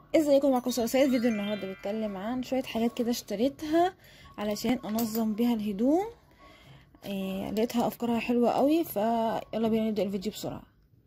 ازيكم معاكم سلسلة فيديو النهارده بيتكلم عن شويه حاجات كده اشتريتها علشان انظم بيها الهدوم إيه لقيتها افكارها حلوه قوي فيلا بينا نبدا الفيديو بسرعه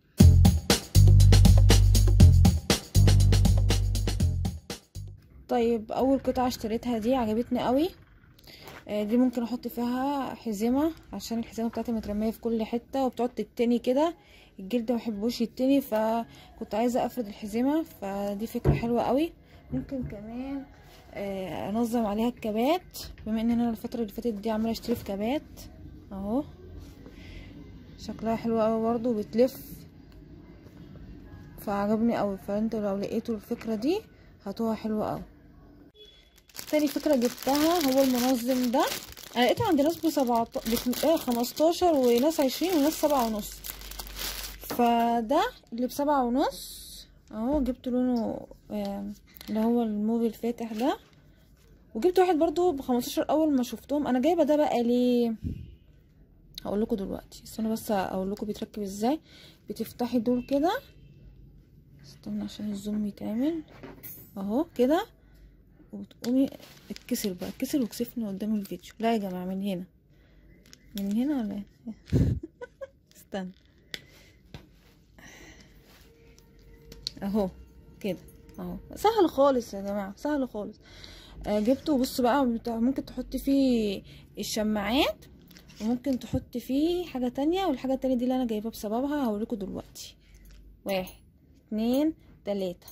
طيب اول قطعه اشتريتها دي عجبتني قوي إيه دي ممكن احط فيها حزمه عشان الحزمه بتاعتي مترميه في كل حته وبتقعد تتني كده الجلد ما بحبوش يتني فكنت عايزه افرد الحزمه فدي فكره حلوه قوي ممكن كمان آه انظم عليها الكبات بما ان انا الفتره اللي فاتت دي عماله اشتري في كبات اهو شكلها حلو قوي برضو بتلف فعجبني قوي فانتوا لو لقيتوا الفكره دي هاتوها حلوه قوي تاني فكره جبتها هو المنظم ده انا لقيته عند ناس بسبعة خمستاشر وناس عشرين وناس سبعة ونص فده اللي بسبعة ونص اهو جبت لونه اللي هو الموفي الفاتح ده وجبت واحد برضو بخمستاشر اول ما شفتهم انا جايبه ده بقى ليه هقول لكم دلوقتي استنى بس اقول لكم بيتركب ازاي بتفتحي دول كده استنى عشان الزوم يتعمل اهو كده وتقومي اتكسر بقى اتكسر وكسفني قدام الفيديو لا يا جماعه من هنا من هنا ولا ايه استنى اهو كده اهو سهل خالص يا جماعه سهل خالص آه جبته بص بقى ممكن تحطي فيه الشماعات وممكن تحطي فيه حاجه تانية والحاجه التانية دي اللي انا جايبها بسببها هوريكم دلوقتي واحد اتنين تلاته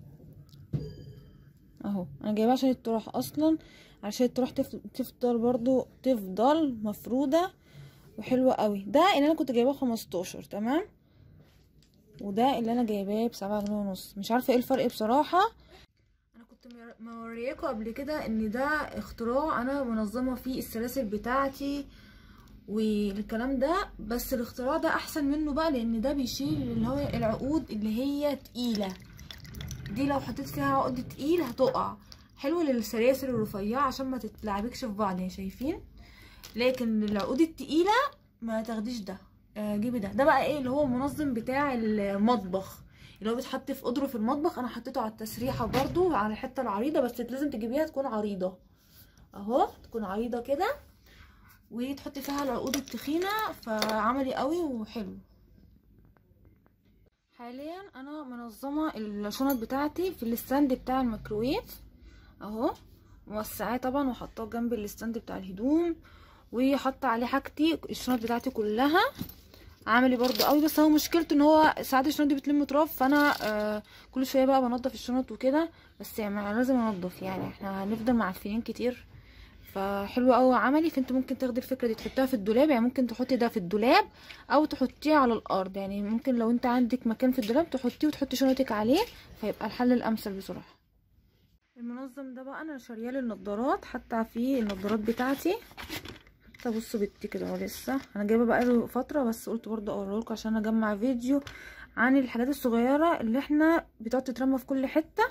اهو انا جايبها عشان الطرح اصلا عشان الطرح تفضل برضو تفضل مفروده وحلوه قوي ده اللي انا كنت جايباه خمستاشر تمام وده اللي انا جايباه بسبعة جنيه ونص مش عارفه ايه الفرق بصراحه انا كنت مورياكم قبل كده ان ده اختراع انا منظمه فيه السلاسل بتاعتي والكلام ده بس الاختراع ده احسن منه بقى لان ده بيشيل اللي هو العقود اللي هي تقيله دي لو حطيت فيها عقد تقيل هتقع حلو للسلاسل الرفيعه عشان ما تتلعبكش في بعض يعني شايفين لكن العقود التقيله ما تاخديش ده آه جيبي ده ده بقى ايه اللي هو المنظم بتاع المطبخ اللي هو بيتحط في قدره في المطبخ انا حطيته على التسريحه برضو على الحته العريضه بس لازم تجيبيها تكون عريضه اهو تكون عريضه كده وتحطي فيها العقود التخينه فعملي قوي وحلو حاليا انا منظمه الشنط بتاعتي في الستاند بتاع الميكروويف اهو موسعاه طبعا وحطاه جنب الستاند بتاع الهدوم وحط عليه حاجتي الشنط بتاعتي كلها عاملي برضو قوي بس هو مشكلته ان هو ساعات الشنط دي بتلم تراب فانا آه كل شويه بقى بنضف الشنط وكده بس يعني لازم انضف يعني احنا هنفضل معفنين كتير فحلو قوي عملي فانت ممكن تاخدي الفكره دي تحطيها في الدولاب يعني ممكن تحطي ده في الدولاب او تحطيه على الارض يعني ممكن لو انت عندك مكان في الدولاب تحطيه وتحطي شنطك عليه فيبقى الحل الامثل بصراحه المنظم ده بقى انا شاريه للنضارات حتى فيه النضارات بتاعتي حتى بصوا بنتي كده اهو لسه انا جايبه بقى له فتره بس قلت برضه اوريه لكم عشان اجمع فيديو عن الحاجات الصغيره اللي احنا بتقعد تترمى في كل حته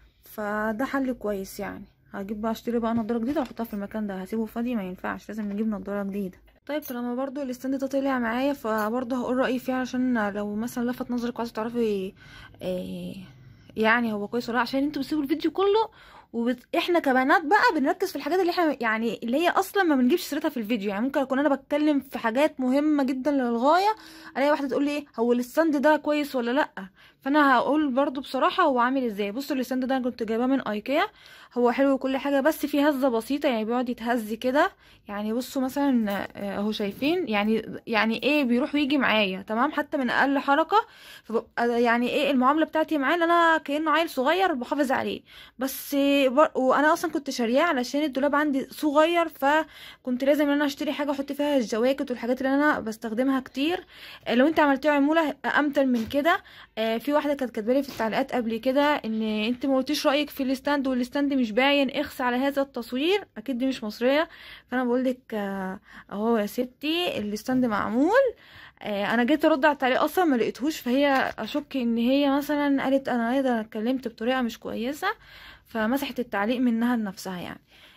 فده حل كويس يعني هجيب بقى اشتري بقى نضاره جديده واحطها في المكان ده هسيبه فاضي ما ينفعش لازم نجيب نضاره جديده طيب طالما برضو الستاند ده طلع معايا فبرضه هقول رايي فيه عشان لو مثلا لفت نظرك وعايزه تعرفي إيه يعني هو كويس ولا عشان انتوا بتسيبوا الفيديو كله واحنا كبنات بقى بنركز في الحاجات اللي احنا يعني اللي هي اصلا ما بنجيبش سيرتها في الفيديو يعني ممكن اكون انا بتكلم في حاجات مهمه جدا للغايه الاقي واحده تقول لي ايه هو الستاند ده كويس ولا لا فانا هقول برضو بصراحه هو عامل ازاي بصوا الستاند ده كنت جايباه من ايكيا هو حلو وكل حاجه بس فيه هزه بسيطه يعني بيقعد يتهز كده يعني بصوا مثلا اهو شايفين يعني يعني ايه بيروح ويجي معايا تمام حتى من اقل حركه فببقى يعني ايه المعامله بتاعتي معاه ان انا كانه عيل صغير بحافظ عليه بس وانا اصلا كنت شارياه علشان الدولاب عندي صغير فكنت لازم ان انا اشتري حاجه احط فيها الجواكت والحاجات اللي انا بستخدمها كتير لو انت عملتيه عموله امتن من كده في واحده كانت كاتبالي في التعليقات قبل كده ان انت ما قلتيش رايك في الستاند والستاند مش باين اخس على هذا التصوير اكيد دي مش مصريه فانا بقول لك اهو يا ستي الستاند معمول انا جيت ارد على التعليق اصلا ما لقيتهوش فهي اشك ان هي مثلا قالت انا ايه ده اتكلمت بطريقه مش كويسه فمسحت التعليق منها لنفسها يعني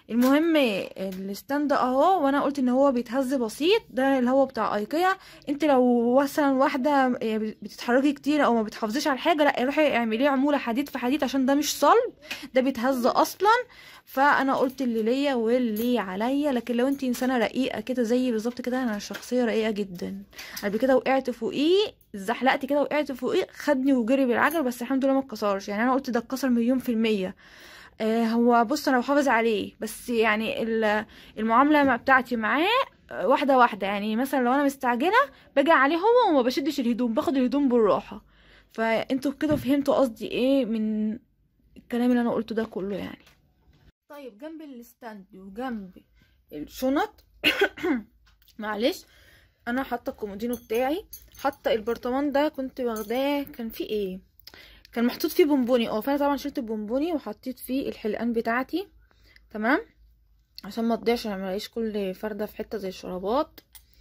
المهم الستاند اهو وانا قلت ان هو بيتهز بسيط ده اللي هو بتاع ايكيا انت لو مثلا واحده بتتحركي كتير او ما بتحافظيش على الحاجه لا روحي اعمليه عموله حديد في حديد عشان ده مش صلب ده بيتهز اصلا فانا قلت اللي ليا واللي عليا لكن لو انت انسانه رقيقه كده زيي بالظبط كده انا شخصيه رقيقه جدا قبل كده وقعت فوقيه اتزحلقت كده وقعت فوقيه خدني وجري بالعجل بس الحمد لله ما اتكسرش يعني انا قلت ده اتكسر مليون في الميه آه هو بص انا بحافظ عليه بس يعني المعامله بتاعتي معاه واحده واحده يعني مثلا لو انا مستعجله باجي عليه هو وما بشدش الهدوم باخد الهدوم بالراحه فانتوا كده فهمتوا قصدي ايه من الكلام اللي انا قلته ده كله يعني طيب جنب الستاند وجنب الشنط معلش انا حاطه الكومودينو بتاعي حاطه البرطمان ده كنت واخداه كان فيه ايه كان محطوط فيه بونبوني اه فانا طبعا شلت البونبوني وحطيت فيه الحلقان بتاعتي تمام عشان ما تضيعش ما الاقيش كل فرده في حته زي الشرابات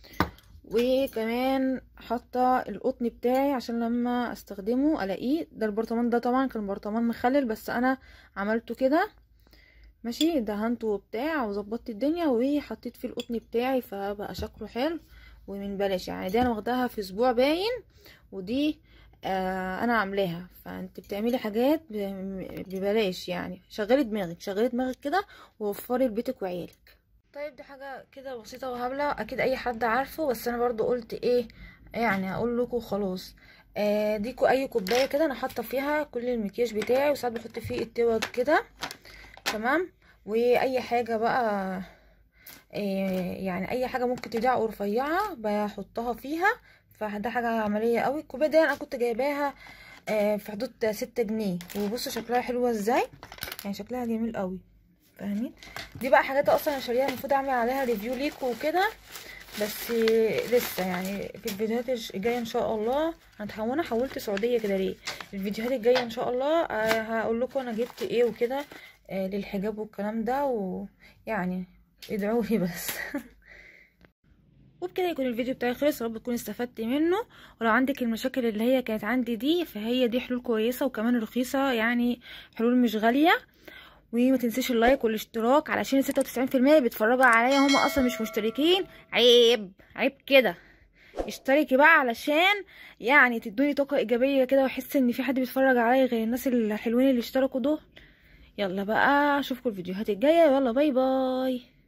وكمان حاطه القطن بتاعي عشان لما استخدمه الاقيه ده البرطمان ده طبعا كان برطمان مخلل بس انا عملته كده ماشي دهنته وبتاع وظبطت الدنيا وحطيت فيه القطن بتاعي فبقى شكله حلو ومن بلاش يعني دي انا واخداها في اسبوع باين ودي آه انا عاملاها فانت بتعملي حاجات ببلاش يعني شغلي دماغك شغلي دماغك كده ووفري لبيتك وعيالك طيب دي حاجه كده بسيطه وهبله اكيد اي حد عارفه بس انا برضو قلت ايه يعني هقول لكم خلاص آه دي اي كوبايه كده انا حاطه فيها كل المكياج بتاعي وساعات بحط فيه التوج كده تمام واي حاجه بقى إيه يعني اي حاجه ممكن تضيع او رفيعه بحطها فيها فده حاجه عمليه قوي الكوبايه دي انا كنت جايباها آه في حدود ستة جنيه وبصوا شكلها حلوه ازاي يعني شكلها جميل قوي فاهمين دي بقى حاجات اصلا انا شاريها المفروض اعمل عليها ريفيو ليكوا وكده بس لسه يعني في الفيديوهات الجايه ان شاء الله انا حولت سعوديه كده ليه الفيديوهات الجايه ان شاء الله آه هقول لكم انا جبت ايه وكده آه للحجاب والكلام ده ويعني ادعوا لي بس وبكده يكون الفيديو بتاعي خلص رب تكون استفدت منه ولو عندك المشاكل اللي هي كانت عندي دي فهي دي حلول كويسه وكمان رخيصه يعني حلول مش غاليه وما تنسيش اللايك والاشتراك علشان 96% بيتفرجوا عليا هم اصلا مش مشتركين عيب عيب كده اشتركي بقى علشان يعني تدوني طاقه ايجابيه كده واحس ان في حد بيتفرج عليا غير الناس الحلوين اللي اشتركوا دول يلا بقى اشوفكم الفيديوهات الجايه يلا باي باي